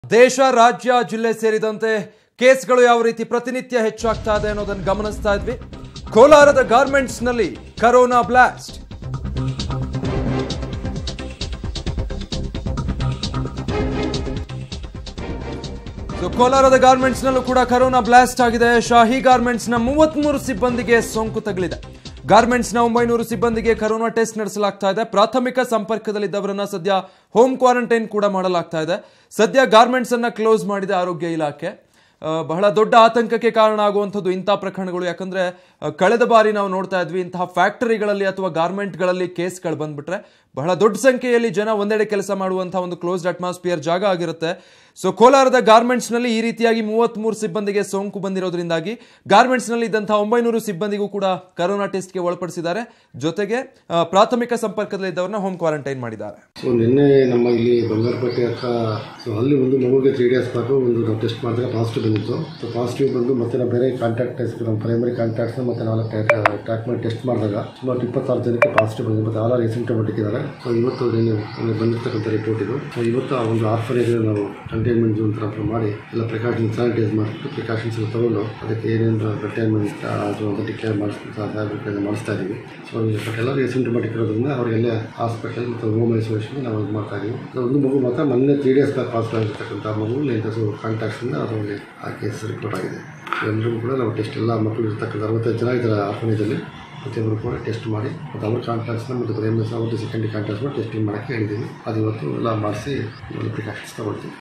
ದೇಶ ರಾಜ್ಯ ಜಿಲ್ಲೆ ಸೇರಿದಂತೆ ಕೇಸ್ಗಳು ಯಾವ ರೀತಿ ಪ್ರತಿನಿತ್ಯ ಹೆಚ್ಚಾಗ್ತಾ ಇದೆ ಅನ್ನೋದನ್ನು ಗಮನಿಸ್ತಾ ಇದ್ವಿ ಕೋಲಾರದ ಗಾರ್ಮೆಂಟ್ಸ್ನಲ್ಲಿ ಕರೋನಾ ಬ್ಲಾಸ್ಟ್ ಸೊ ಕೋಲಾರದ ಗಾರ್ಮೆಂಟ್ಸ್ ನಲ್ಲೂ ಕೂಡ ಕರೋನಾ ಬ್ಲಾಸ್ಟ್ ಆಗಿದೆ ಶಾಹಿ ಗಾರ್ಮೆಂಟ್ಸ್ ನ ಮೂವತ್ಮೂರು ಸಿಬ್ಬಂದಿಗೆ ಸೋಂಕು ತಗುಲಿದೆ ಗಾರ್ಮೆಂಟ್ಸ್ ನ ಒಂಬೈನೂರು ಸಿಬ್ಬಂದಿಗೆ ಕರೋನಾ ಟೆಸ್ಟ್ ನಡೆಸಲಾಗ್ತಾ ಇದೆ ಪ್ರಾಥಮಿಕ ಸಂಪರ್ಕದಲ್ಲಿದ್ದವರನ್ನ ಸದ್ಯ ಹೋಮ್ ಕ್ವಾರಂಟೈನ್ ಕೂಡ ಮಾಡಲಾಗ್ತಾ ಇದೆ ಸದ್ಯ ಗಾರ್ಮೆಂಟ್ಸ್ ಅನ್ನ ಕ್ಲೋಸ್ ಮಾಡಿದೆ ಆರೋಗ್ಯ ಇಲಾಖೆ ಆ, ಬಹಳ ದೊಡ್ಡ ಆತಂಕಕ್ಕೆ ಕಾರಣ ಆಗುವಂಥದ್ದು ಇಂಥ ಪ್ರಕರಣಗಳು ಯಾಕಂದ್ರೆ ಆ, ಕಳೆದ ಬಾರಿ ನಾವು ನೋಡ್ತಾ ಇದ್ವಿ ಇಂತಹ ಫ್ಯಾಕ್ಟರಿಗಳಲ್ಲಿ ಅಥವಾ ಗಾರ್ಮೆಂಟ್ಗಳಲ್ಲಿ ಕೇಸ್ಗಳು ಬಂದ್ಬಿಟ್ರೆ ಬಹಳ ದೊಡ್ಡ ಸಂಖ್ಯೆಯಲ್ಲಿ ಜನ ಒಂದೆಡೆ ಕೆಲಸ ಮಾಡುವಂತಹ ಒಂದು ಕ್ಲೋಸ್ಡ್ ಅಟ್ಮಾಸ್ಫಿಯರ್ ಜಾಗ ಆಗಿರುತ್ತೆ ಸೊ ಕೋಲಾರದ ಗಾರ್ಮೆಂಟ್ಸ್ನಲ್ಲಿ ಈ ರೀತಿಯಾಗಿ ಮೂವತ್ಮೂರು ಸಿಬ್ಬಂದಿಗೆ ಸೋಂಕು ಬಂದಿರೋದ್ರಿಂದಾಗಿ ಗಾರ್ಮೆಂಟ್ಸ್ನಲ್ಲಿ ಇದ್ದಂತಹ ಒಂಬೈನೂರು ಸಿಬ್ಬಂದಿಗೂ ಕೂಡ ಕರೋನಾ ಟೆಸ್ಟ್ಗೆ ಒಳಪಡಿಸಿದ್ದಾರೆ ಜೊತೆಗೆ ಆ, ಪ್ರಾಥಮಿಕ ಸಂಪರ್ಕದಲ್ಲಿದ್ದವರನ್ನ ಹೋಮ್ ಕ್ವಾರಂಟೈನ್ ಮಾಡಿದ್ದಾರೆ ಸೊ ನಿನ್ನೆ ನಮ್ಮ ಇಲ್ಲಿ ಬಂಗಾರಪೇಟೆ ಹತ್ರ ಸೊ ಅಲ್ಲಿ ಒಂದು ಮಗುಗೆ ತ್ರೀ ಡೇಸ್ ಬ್ಯಾಕು ಒಂದು ನಾವು ಟೆಸ್ಟ್ ಮಾಡಿದಾಗ ಪಾಸಿಟಿವ್ ಬಂದಿತ್ತು ಸೊ ಪಾಸಿಟಿವ್ ಬಂದು ಮತ್ತೆ ನಾವು ಬೇರೆ ಕಾಂಟ್ಯಾಕ್ಟ್ ಟೆಸ್ಟ್ ನಮ್ಮ ಪ್ರೈಮರಿ ಕಾಂಟ್ಯಾಕ್ಟ್ಸ್ ಮತ್ತು ನಾವೆಲ್ಲ ಟ್ರ್ಯಾಕ್ ಮಾಡಿ ಟೆಸ್ಟ್ ಮಾಡಿದಾಗ ಸುಮಾರು ಇಪ್ಪತ್ತಾರು ಜನಕ್ಕೆ ಪಾಸಿಟಿವ್ ಬಂದಿದೆ ಮತ್ತು ಆಲ್ ರಿಸಿಂಟಮೆಟಿಕ್ ಇದ್ದಾರೆ ಸೊ ಇವತ್ತು ನಿನ್ನೆ ನಿನ್ನೆ ಬಂದಿರ್ತಕ್ಕಂಥ ರಿಪೋರ್ಟ್ ಇದು ಸೊ ಇವತ್ತು ಆ ಒಂದು ಆರ್ಫನೇಜ್ ನಾವು ಕಂಟೈನ್ಮೆಂಟ್ ಝೋನ್ ಥರ ಮಾಡಿ ಎಲ್ಲ ಪ್ರಿಕಾಷನ್ ಸ್ಯಾನಿಟೈಸ್ ಮಾಡಿಬಿಟ್ಟು ಪ್ರಿಕಾಷನ್ಸ್ ಎಲ್ಲ ತಗೊಂಡು ಅದಕ್ಕೆ ಏನೇನು ಕಂಟೈನ್ಮೆಂಟ್ ಅದು ಅಂತ ಡಿಕ್ಲೇರ್ ಮಾಡಿಸ್ತಾ ಮಾಡಿಸ್ತಾ ಇದ್ದೀವಿ ಸೊ ಬಟ್ ಎಲ್ಲರೂ ಸಿಂಟಮೆಟಿಕ್ ಇರೋದ್ರಿಂದ ಅವರಿಗೆಲ್ಲ ಹಾಸ್ಪಿಟಲ್ ಮತ್ತು ಹೋಮ್ ಐಸೋಲೇಷನ್ ನಾವು ಇದು ಮಾಡ್ತಾ ಇದ್ದೀವಿ ಅದು ಒಂದು ಮಗು ಮಾತ್ರ ಮೊನ್ನೆ ತ್ರೀ ಡೇಸ್ ಬ್ಯಾಕ್ ಪಾಸ್ ಆಗಿರ್ತಕ್ಕಂಥ ಮಗು ಇಂಥ ಕಾಂಟ್ಯಾಕ್ಟ್ಸಿಂದ ಅದರಲ್ಲಿ ಆ ಕೇಸ್ ರಿಪೋರ್ಟ್ ಆಗಿದೆ ಎಲ್ಲರಿಗೂ ಕೂಡ ನಾವು ಟೆಸ್ಟ್ ಎಲ್ಲ ಮಕ್ಕಳು ಇರ್ತಕ್ಕಂಥ ಅರವತ್ತೈದು ಜನ ಇದ್ದಾರೆ ಆರ್ಫನೇಜಲ್ಲಿ ಪ್ರತಿಯೊಬ್ಬರು ಕೂಡ ಟೆಸ್ಟ್ ಮಾಡಿ ಮತ್ತು ಅವ್ರ ಕಾಂಟ್ಯಾಕ್ಟ್ಸ್ನ ಮತ್ತು ಪ್ರೈಮರಿ ಅವ್ರದ್ದು ಸೆಕೆಂಡ್ರಿ ಕಾಂಟ್ಯಾಕ್ಟ್ಸ್ ಮಾಡಿ ಟೆಸ್ಟಿಂಗ್ ಮಾಡೋಕ್ಕೆ ಹೇಳಿದ್ದೀವಿ ಅದು ಇವತ್ತು ಎಲ್ಲ ಮಾಡಿಸಿ ಪ್ರಿಕಾಷನ್ಸ್ ತಗೊಳ್ತೀವಿ